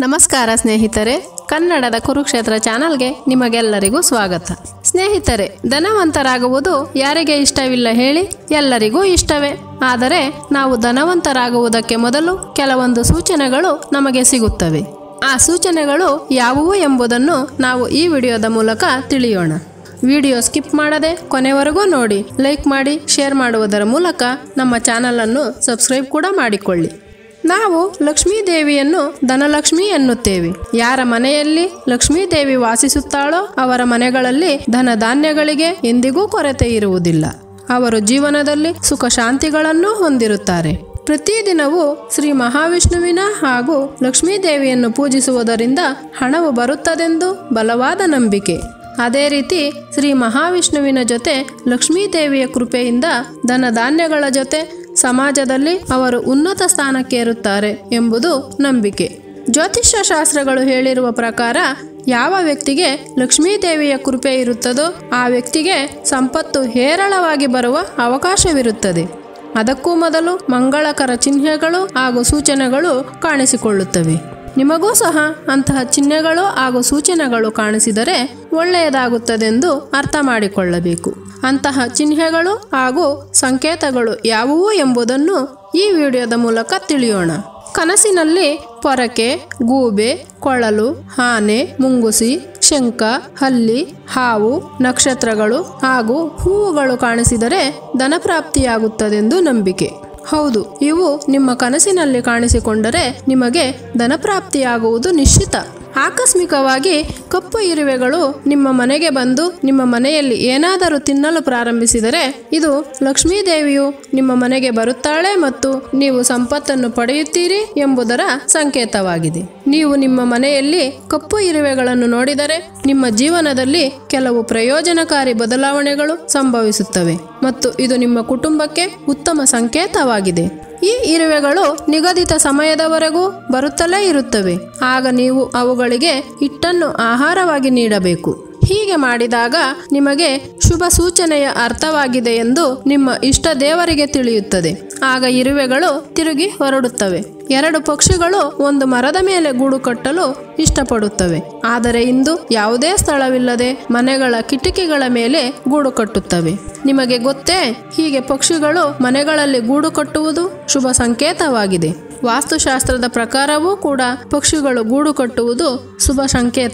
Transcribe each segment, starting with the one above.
ನಮಸ್ಕಾರ ಸ್ನೇಹಿತರೆ ಕನ್ನಡದ ಕುರುಕ್ಷೇತ್ರ ಚಾನಲ್ಗೆ ನಿಮಗೆಲ್ಲರಿಗೂ ಸ್ವಾಗತ ಸ್ನೇಹಿತರೆ ಧನವಂತರಾಗುವುದು ಯಾರಿಗೆ ಇಷ್ಟವಿಲ್ಲ ಹೇಳಿ ಎಲ್ಲರಿಗೂ ಇಷ್ಟವೇ ಆದರೆ ನಾವು ಧನವಂತರಾಗುವುದಕ್ಕೆ ಮೊದಲು ಕೆಲವೊಂದು ಸೂಚನೆಗಳು ನಮಗೆ ಸಿಗುತ್ತವೆ ಆ ಸೂಚನೆಗಳು ಯಾವುವು ಎಂಬುದನ್ನು ನಾವು ಈ ವಿಡಿಯೋದ ಮೂಲಕ ತಿಳಿಯೋಣ ವಿಡಿಯೋ ಸ್ಕಿಪ್ ಮಾಡದೆ ಕೊನೆವರೆಗೂ ನೋಡಿ ಲೈಕ್ ಮಾಡಿ ಶೇರ್ ಮಾಡುವುದರ ಮೂಲಕ ನಮ್ಮ ಚಾನಲನ್ನು ಸಬ್ಸ್ಕ್ರೈಬ್ ಕೂಡ ಮಾಡಿಕೊಳ್ಳಿ ನಾವು ಲಕ್ಷ್ಮೀ ದೇವಿಯನ್ನು ಧನಲಕ್ಷ್ಮಿ ಎನ್ನುತ್ತೇವೆ ಯಾರ ಮನೆಯಲ್ಲಿ ಲಕ್ಷ್ಮೀ ದೇವಿ ವಾಸಿಸುತ್ತಾಳೋ ಅವರ ಮನೆಗಳಲ್ಲಿ ಧನ ಧಾನ್ಯಗಳಿಗೆ ಎಂದಿಗೂ ಕೊರತೆ ಇರುವುದಿಲ್ಲ ಅವರು ಜೀವನದಲ್ಲಿ ಸುಖ ಶಾಂತಿಗಳನ್ನು ಹೊಂದಿರುತ್ತಾರೆ ಪ್ರತಿದಿನವೂ ಶ್ರೀ ಮಹಾವಿಷ್ಣುವಿನ ಹಾಗೂ ಲಕ್ಷ್ಮೀ ದೇವಿಯನ್ನು ಪೂಜಿಸುವುದರಿಂದ ಹಣವು ಬರುತ್ತದೆಂದು ಬಲವಾದ ನಂಬಿಕೆ ಅದೇ ರೀತಿ ಶ್ರೀ ಮಹಾವಿಷ್ಣುವಿನ ಜೊತೆ ಲಕ್ಷ್ಮೀ ದೇವಿಯ ಕೃಪೆಯಿಂದ ಧನ ಧಾನ್ಯಗಳ ಜೊತೆ ಸಮಾಜದಲ್ಲಿ ಅವರು ಉನ್ನತ ಸ್ಥಾನಕ್ಕೇರುತ್ತಾರೆ ಎಂಬುದು ನಂಬಿಕೆ ಜ್ಯೋತಿಷ್ಯ ಶಾಸ್ತ್ರಗಳು ಹೇಳಿರುವ ಪ್ರಕಾರ ಯಾವ ವ್ಯಕ್ತಿಗೆ ಲಕ್ಷ್ಮೀ ದೇವಿಯ ಕೃಪೆ ಇರುತ್ತದೋ ಆ ವ್ಯಕ್ತಿಗೆ ಸಂಪತ್ತು ಹೇರಳವಾಗಿ ಬರುವ ಅವಕಾಶವಿರುತ್ತದೆ ಅದಕ್ಕೂ ಮೊದಲು ಮಂಗಳಕರ ಚಿಹ್ನೆಗಳು ಹಾಗೂ ಸೂಚನೆಗಳು ಕಾಣಿಸಿಕೊಳ್ಳುತ್ತವೆ ನಿಮಗೂ ಸಹ ಅಂತಹ ಚಿಹ್ನೆಗಳು ಹಾಗೂ ಸೂಚನೆಗಳು ಕಾಣಿಸಿದರೆ ಒಳ್ಳೆಯದಾಗುತ್ತದೆಂದು ಅರ್ಥ ಮಾಡಿಕೊಳ್ಳಬೇಕು ಅಂತಹ ಚಿಹ್ನೆಗಳು ಹಾಗೂ ಸಂಕೇತಗಳು ಯಾವುವು ಎಂಬುದನ್ನು ಈ ವಿಡಿಯೋದ ಮೂಲಕ ತಿಳಿಯೋಣ ಕನಸಿನಲ್ಲಿ ಪೊರಕೆ ಗೂಬೆ ಕೊಳಲು ಆನೆ ಮುಂಗುಸಿ ಶಂಖ ಹಲ್ಲಿ ಹಾವು ನಕ್ಷತ್ರಗಳು ಹಾಗೂ ಹೂವುಗಳು ಕಾಣಿಸಿದರೆ ಧನಪ್ರಾಪ್ತಿಯಾಗುತ್ತದೆಂದು ನಂಬಿಕೆ ಹೌದು ಇವು ನಿಮ್ಮ ಕನಸಿನಲ್ಲಿ ಕಾಣಿಸಿಕೊಂಡರೆ ನಿಮಗೆ ಧನಪ್ರಾಪ್ತಿಯಾಗುವುದು ನಿಶ್ಚಿತ ಆಕಸ್ಮಿಕವಾಗಿ ಕಪ್ಪು ಇರುವೆಗಳು ನಿಮ್ಮ ಮನೆಗೆ ಬಂದು ನಿಮ್ಮ ಮನೆಯಲ್ಲಿ ಏನಾದರೂ ತಿನ್ನಲು ಪ್ರಾರಂಭಿಸಿದರೆ ಇದು ಲಕ್ಷ್ಮೀ ದೇವಿಯು ನಿಮ್ಮ ಮನೆಗೆ ಬರುತ್ತಾಳೆ ಮತ್ತು ನೀವು ಸಂಪತ್ತನ್ನು ಪಡೆಯುತ್ತೀರಿ ಎಂಬುದರ ಸಂಕೇತವಾಗಿದೆ ನೀವು ನಿಮ್ಮ ಮನೆಯಲ್ಲಿ ಕಪ್ಪು ಇರುವೆಗಳನ್ನು ನೋಡಿದರೆ ನಿಮ್ಮ ಜೀವನದಲ್ಲಿ ಕೆಲವು ಪ್ರಯೋಜನಕಾರಿ ಬದಲಾವಣೆಗಳು ಸಂಭವಿಸುತ್ತವೆ ಮತ್ತು ಇದು ನಿಮ್ಮ ಕುಟುಂಬಕ್ಕೆ ಉತ್ತಮ ಸಂಕೇತವಾಗಿದೆ ಈ ಇರುವೆಗಳು ನಿಗದಿತ ಸಮಯದವರೆಗೂ ಬರುತ್ತಲೇ ಇರುತ್ತವೆ ಆಗ ನೀವು ಅವುಗಳಿಗೆ ಹಿಟ್ಟನ್ನು ಆಹಾರವಾಗಿ ನೀಡಬೇಕು ಹೀಗೆ ಮಾಡಿದಾಗ ನಿಮಗೆ ಶುಭ ಸೂಚನೆಯ ಅರ್ಥವಾಗಿದೆ ಎಂದು ನಿಮ್ಮ ಇಷ್ಟ ದೇವರಿಗೆ ತಿಳಿಯುತ್ತದೆ ಆಗ ಇರುವೆಗಳು ತಿರುಗಿ ಹೊರಡುತ್ತವೆ ಎರಡು ಪಕ್ಷಿಗಳು ಒಂದು ಮರದ ಮೇಲೆ ಗೂಡು ಕಟ್ಟಲು ಇಷ್ಟಪಡುತ್ತವೆ ಆದರೆ ಇಂದು ಯಾವುದೇ ಸ್ಥಳವಿಲ್ಲದೆ ಮನೆಗಳ ಕಿಟಕಿಗಳ ಮೇಲೆ ಗೂಡು ಕಟ್ಟುತ್ತವೆ ನಿಮಗೆ ಗೊತ್ತೇ ಹೀಗೆ ಪಕ್ಷಿಗಳು ಮನೆಗಳಲ್ಲಿ ಗೂಡು ಕಟ್ಟುವುದು ಶುಭ ಸಂಕೇತವಾಗಿದೆ ವಾಸ್ತುಶಾಸ್ತ್ರದ ಪ್ರಕಾರವೂ ಕೂಡ ಪಕ್ಷಿಗಳು ಗೂಡು ಕಟ್ಟುವುದು ಶುಭ ಸಂಕೇತ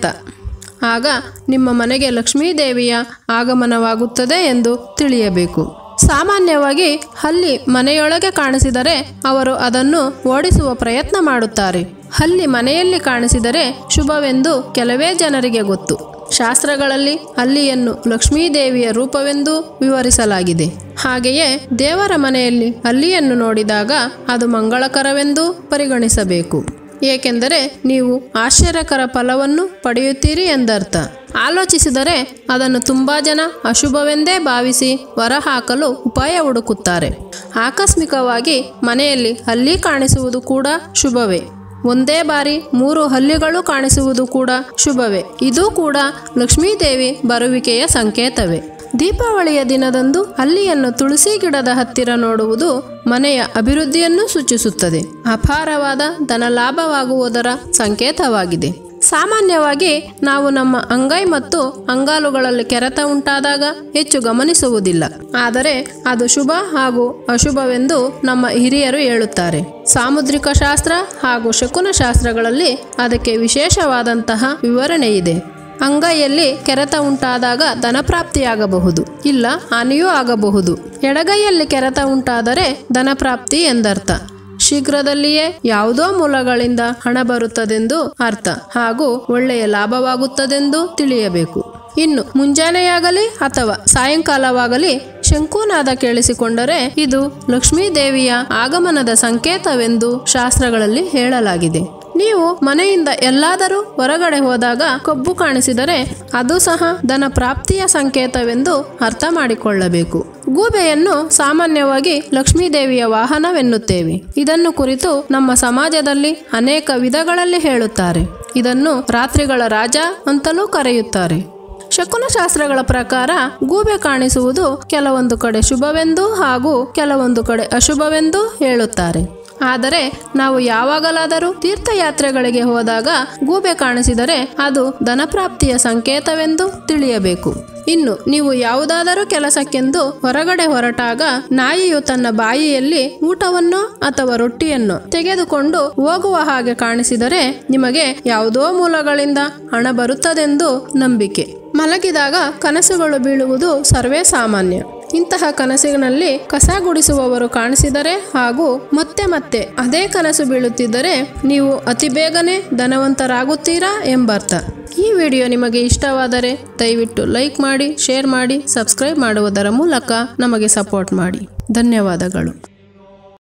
ಆಗ ನಿಮ್ಮ ಮನೆಗೆ ಲಕ್ಷ್ಮೀ ದೇವಿಯ ಆಗಮನವಾಗುತ್ತದೆ ಎಂದು ತಿಳಿಯಬೇಕು ಸಾಮಾನ್ಯವಾಗಿ ಹಲ್ಲಿ ಮನೆಯೊಳಗೆ ಕಾಣಿಸಿದರೆ ಅವರು ಅದನ್ನು ಓಡಿಸುವ ಪ್ರಯತ್ನ ಮಾಡುತ್ತಾರೆ ಹಲ್ಲಿ ಮನೆಯಲ್ಲಿ ಕಾಣಿಸಿದರೆ ಶುಭವೆಂದು ಕೆಲವೇ ಜನರಿಗೆ ಗೊತ್ತು ಶಾಸ್ತ್ರಗಳಲ್ಲಿ ಹಲ್ಲಿಯನ್ನು ಲಕ್ಷ್ಮೀ ದೇವಿಯ ರೂಪವೆಂದು ವಿವರಿಸಲಾಗಿದೆ ಹಾಗೆಯೇ ದೇವರ ಮನೆಯಲ್ಲಿ ಹಲ್ಲಿಯನ್ನು ನೋಡಿದಾಗ ಅದು ಮಂಗಳಕರವೆಂದು ಪರಿಗಣಿಸಬೇಕು ಏಕೆಂದರೆ ನೀವು ಆಶ್ಚರ್ಯಕರ ಫಲವನ್ನು ಪಡೆಯುತ್ತೀರಿ ಎಂದರ್ಥ ಆಲೋಚಿಸಿದರೆ ಅದನ್ನು ತುಂಬಾ ಜನ ಅಶುಭವೆಂದೇ ಭಾವಿಸಿ ಹೊರಹಾಕಲು ಉಪಾಯ ಹುಡುಕುತ್ತಾರೆ ಆಕಸ್ಮಿಕವಾಗಿ ಮನೆಯಲ್ಲಿ ಹಲ್ಲಿ ಕಾಣಿಸುವುದು ಕೂಡ ಶುಭವೇ ಒಂದೇ ಬಾರಿ ಮೂರು ಹಲ್ಲಿಗಳು ಕಾಣಿಸುವುದು ಕೂಡ ಶುಭವೇ ಇದು ಕೂಡ ಲಕ್ಷ್ಮೀದೇವಿ ಬರುವಿಕೆಯ ಸಂಕೇತವೇ ದೀಪಾವಳಿಯ ದಿನದಂದು ಹಲ್ಲಿಯನ್ನು ತುಳಸಿ ಗಿಡದ ಹತ್ತಿರ ನೋಡುವುದು ಮನೆಯ ಅಭಿವೃದ್ಧಿಯನ್ನು ಸೂಚಿಸುತ್ತದೆ ಅಪಾರವಾದ ಧನಲಾಭವಾಗುವುದರ ಸಂಕೇತವಾಗಿದೆ ಸಾಮಾನ್ಯವಾಗಿ ನಾವು ನಮ್ಮ ಅಂಗೈ ಮತ್ತು ಅಂಗಾಲುಗಳಲ್ಲಿ ಕೆರೆತ ಉಂಟಾದಾಗ ಹೆಚ್ಚು ಗಮನಿಸುವುದಿಲ್ಲ ಆದರೆ ಅದು ಶುಭ ಹಾಗೂ ಅಶುಭವೆಂದು ನಮ್ಮ ಹಿರಿಯರು ಹೇಳುತ್ತಾರೆ ಸಾಮುದ್ರಿಕ ಶಾಸ್ತ್ರ ಹಾಗೂ ಶಕುನ ಶಾಸ್ತ್ರಗಳಲ್ಲಿ ಅದಕ್ಕೆ ವಿಶೇಷವಾದಂತಹ ವಿವರಣೆ ಇದೆ ಅಂಗೈಯಲ್ಲಿ ಕೆರೆತ ಉಂಟಾದಾಗ ಧನಪ್ರಾಪ್ತಿಯಾಗಬಹುದು ಇಲ್ಲ ಹಾನಿಯೂ ಆಗಬಹುದು ಎಡಗೈಯಲ್ಲಿ ಕೆರೆತ ಉಂಟಾದರೆ ಧನಪ್ರಾಪ್ತಿ ಎಂದರ್ಥ ಶೀಘ್ರದಲ್ಲಿಯೇ ಯಾವುದೋ ಮೂಲಗಳಿಂದ ಹಣ ಬರುತ್ತದೆಂದು ಅರ್ಥ ಹಾಗೂ ಒಳ್ಳೆಯ ಲಾಭವಾಗುತ್ತದೆಂದು ತಿಳಿಯಬೇಕು ಇನ್ನು ಮುಂಜಾನೆಯಾಗಲಿ ಅಥವಾ ಸಾಯಂಕಾಲವಾಗಲಿ ಶಂಕುನಾದ ಕೇಳಿಸಿಕೊಂಡರೆ ಇದು ಲಕ್ಷ್ಮೀ ದೇವಿಯ ಆಗಮನದ ಸಂಕೇತವೆಂದು ಶಾಸ್ತ್ರಗಳಲ್ಲಿ ಹೇಳಲಾಗಿದೆ ನೀವು ಮನೆಯಿಂದ ಎಲ್ಲಾದರೂ ಹೊರಗಡೆ ಹೋದಾಗ ಕಬ್ಬು ಕಾಣಿಸಿದರೆ ಅದು ಸಹ ಧನ ಪ್ರಾಪ್ತಿಯ ಸಂಕೇತವೆಂದು ಅರ್ಥ ಮಾಡಿಕೊಳ್ಳಬೇಕು ಗೂಬೆಯನ್ನು ಸಾಮಾನ್ಯವಾಗಿ ಲಕ್ಷ್ಮೀ ದೇವಿಯ ವಾಹನವೆನ್ನುತ್ತೇವೆ ಇದನ್ನು ಕುರಿತು ನಮ್ಮ ಸಮಾಜದಲ್ಲಿ ಅನೇಕ ವಿಧಗಳಲ್ಲಿ ಹೇಳುತ್ತಾರೆ ಇದನ್ನು ರಾತ್ರಿಗಳ ರಾಜ ಅಂತಲೂ ಕರೆಯುತ್ತಾರೆ ಶಕುನಶಾಸ್ತ್ರಗಳ ಪ್ರಕಾರ ಗೂಬೆ ಕಾಣಿಸುವುದು ಕೆಲವೊಂದು ಕಡೆ ಶುಭವೆಂದು ಹಾಗೂ ಕೆಲವೊಂದು ಕಡೆ ಅಶುಭವೆಂದು ಹೇಳುತ್ತಾರೆ ಆದರೆ ನಾವು ಯಾವಾಗಲಾದರೂ ತೀರ್ಥಯಾತ್ರೆಗಳಿಗೆ ಹೋದಾಗ ಗೂಬೆ ಕಾಣಿಸಿದರೆ ಅದು ಧನಪ್ರಾಪ್ತಿಯ ಸಂಕೇತವೆಂದು ತಿಳಿಯಬೇಕು ಇನ್ನು ನೀವು ಯಾವುದಾದರೂ ಕೆಲಸಕ್ಕೆಂದು ಹೊರಗಡೆ ಹೊರಟಾಗ ನಾಯಿಯು ತನ್ನ ಬಾಯಿಯಲ್ಲಿ ಊಟವನ್ನೋ ಅಥವಾ ರೊಟ್ಟಿಯನ್ನೋ ತೆಗೆದುಕೊಂಡು ಹೋಗುವ ಹಾಗೆ ಕಾಣಿಸಿದರೆ ನಿಮಗೆ ಯಾವುದೋ ಮೂಲಗಳಿಂದ ಹಣ ಬರುತ್ತದೆಂದು ನಂಬಿಕೆ ಮಲಗಿದಾಗ ಕನಸುಗಳು ಬೀಳುವುದು ಸರ್ವೇ ಸಾಮಾನ್ಯ ಇಂತಹ ಕನಸಿನಲ್ಲಿ ಕಸ ಗುಡಿಸುವವರು ಕಾಣಿಸಿದರೆ ಹಾಗೂ ಮತ್ತೆ ಮತ್ತೆ ಅದೇ ಕನಸು ಬೀಳುತ್ತಿದ್ದರೆ ನೀವು ಅತಿ ಬೇಗನೆ ಧನವಂತರಾಗುತ್ತೀರಾ ಎಂಬರ್ಥ ಈ ವಿಡಿಯೋ ನಿಮಗೆ ಇಷ್ಟವಾದರೆ ದಯವಿಟ್ಟು ಲೈಕ್ ಮಾಡಿ ಶೇರ್ ಮಾಡಿ ಸಬ್ಸ್ಕ್ರೈಬ್ ಮಾಡುವುದರ ಮೂಲಕ ನಮಗೆ ಸಪೋರ್ಟ್ ಮಾಡಿ ಧನ್ಯವಾದಗಳು